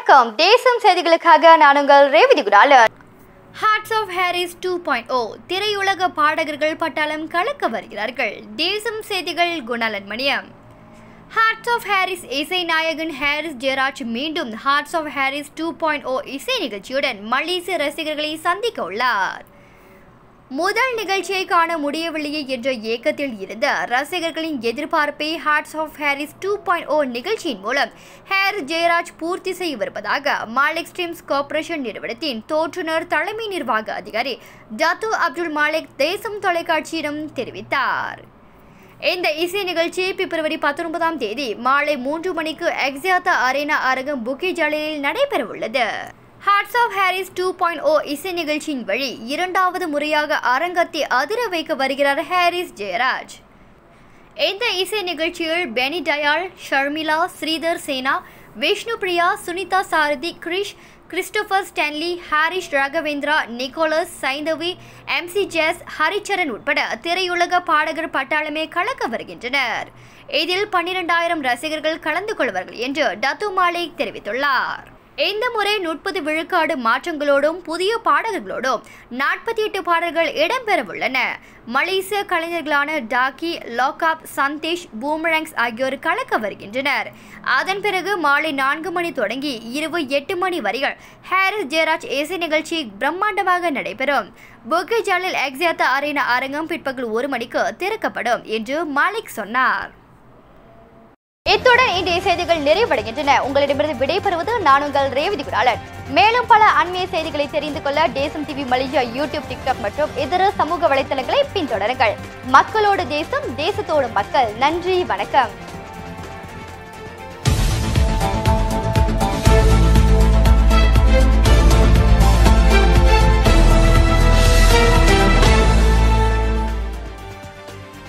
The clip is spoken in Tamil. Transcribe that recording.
வணக்கம் தேசம் செய்திகளுக்காக நான் உங்கள் ரேவதி குடாலர் Hearts of Harris two point O திரையுலக பாடகர்கள் பட்டாளம் கலக்க வருகிறார்கள் தேசம் செய்திகள் Gunalan Maniam Hearts of Harris இசை நாயகன் ஹாரிஸ் ஜெயராஜ் மீண்டும் Hearts of Harris two point O இசை நிகழ்ச்சியுடன் மலேசிய ரசிகர்களை சந்திக்க உள்ளார் முதல் நிகழ்ச்சியை காண முடியவில்லையே என்ற ஏக்கத்தில் இருந்த ரசிகர்களின் எதிர்பார்ப்பை Hearts of Harris two point O நிகழ்ச்சியின் மூலம் ஹேர் ஜெயராஜ் பூர்த்தி செய்யவிருப்பதாக மாலிக் ஸ்ட்ரீம்ஸ் கார்ப்பரேஷன் நிறுவனத்தின் தோற்றுநர் தலைமை நிர்வாக அதிகாரி ஜத்து அப்துல் மாலிக் தேசம் தொலைக்காட்சியிடம் தெரிவித்தார் இந்த இசை நிகழ்ச்சி பிப்ரவரி பத்தொன்பதாம் தேதி மாலை மூன்று மணிக்கு எக்ஸியாத்தா அரேனா அரங்கம் புக்கி ஜலிலில் நடைபெறவுள்ளது Hearts of Harris two point O இசை நிகழ்ச்சியின் வழி இரண்டாவது முறையாக அரங்கத்தை அதிர வைக்க வருகிறார் ஹாரிஸ் ஜெயராஜ் இந்த இசை நிகழ்ச்சியில் Benny Dayal Sharmila Sridhar Sena Vishnu Priya Sunitha Sarathy Krish Christopher Stanley Harish Raghavendra Nicholas Saindhavi MC Jess Haricharan உட்பட திரையுலக பாடகர் பட்டாளமே கலக்க வருகின்றனர் இதில் பன்னிரெண்டாயிரம் ரசிகர்கள் கலந்து கொள்வார்கள் என்று டத்து மாலிக் தெரிவித்துள்ளார் இந்த முறை முப்பது விழுக்காடு மாற்றங்களோடும் புதிய பாடகர்களோடும் நாற்பத்தி எட்டு பாடல்கள் இடம்பெறவுள்ளன மலேசிய கலைஞர்களான டாக்கி லாக்அப் சந்தேஷ் பூமரங்ஸ் ஆகியோர் கலக்க வருகின்றனர் அதன் பிறகு மாலை நான்கு மணி தொடங்கி இரவு எட்டு மணி வரைகள் ஹாரிஸ் ஜெயராஜ் இசை நிகழ்ச்சி பிரம்மாண்டமாக நடைபெறும் புக்கே ஜாலில் எக்ஸியாத்தா அரேனா அரங்கம் பிற்பகல் ஒரு மணிக்கு திறக்கப்படும் என்று மாலிக் சொன்னார் இத்துடன் இன்றைய செய்திகள் நிறைவடைகின்றன உங்களிடமிருந்து விடைபெறுவது நான் உங்கள் ரேவதி குடாலன் மேலும் பல அண்மைய செய்திகளை தெரிந்து கொள்ள தேசம் டிவி மலேசியா யூடியூப் டிக்டாக் மற்றும் இதர சமூக வலைத்தளங்களை பின்தொடருங்கள் மக்களோடு தேசம் தேசத்தோடு மக்கள் நன்றி வணக்கம்